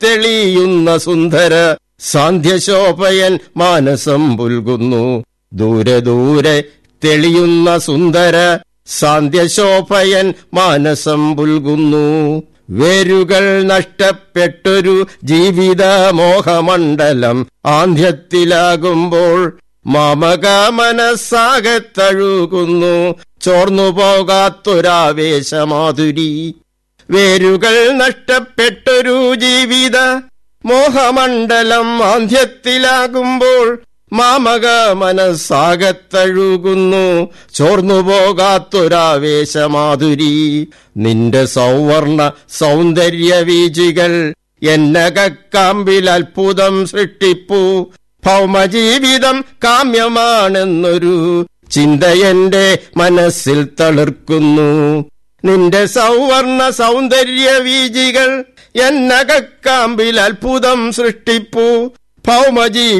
തെളിയുന്ന സുന്ദര സാന്ധ്യശോഭയൻ മാനസം പുൽകുന്നു ദൂരെ ദൂരെ തെളിയുന്ന സുന്ദര സാന്ധ്യശോഭയൻ മാനസം പുൽകുന്നു വേരുകൾ നഷ്ടപ്പെട്ടൊരു ജീവിത മോഹമണ്ഡലം ആന്ധ്യത്തിലാകുമ്പോൾ മാമക മനസ്സാകെ തഴുകുന്നു ചോർന്നു പോകാത്തൊരാവേശമാധുരി വേരുകൾ നഷ്ടപ്പെട്ടൊരു ജീവിത മോഹമണ്ഡലം ആന്ധ്യത്തിലാകുമ്പോൾ മാമക മനസ്സാകത്തഴുകുന്നു ചോർന്നു പോകാത്തൊരാവേശമാധുരി നിന്റെ സൗവർണ സൗന്ദര്യ വീജികൾ എന്നകക്കാമ്പിൽ അത്ഭുതം സൃഷ്ടിപ്പൂ ഭൗമജീവിതം കാമ്യമാണെന്നൊരു ചിന്ത എന്റെ മനസ്സിൽ തളിർക്കുന്നു നിന്റെ സൗവർണ സൗന്ദര്യ വീജികൾ എന്നകക്കാമ്പിൽ അത്ഭുതം സൃഷ്ടിപ്പൂ ഭൗമജീ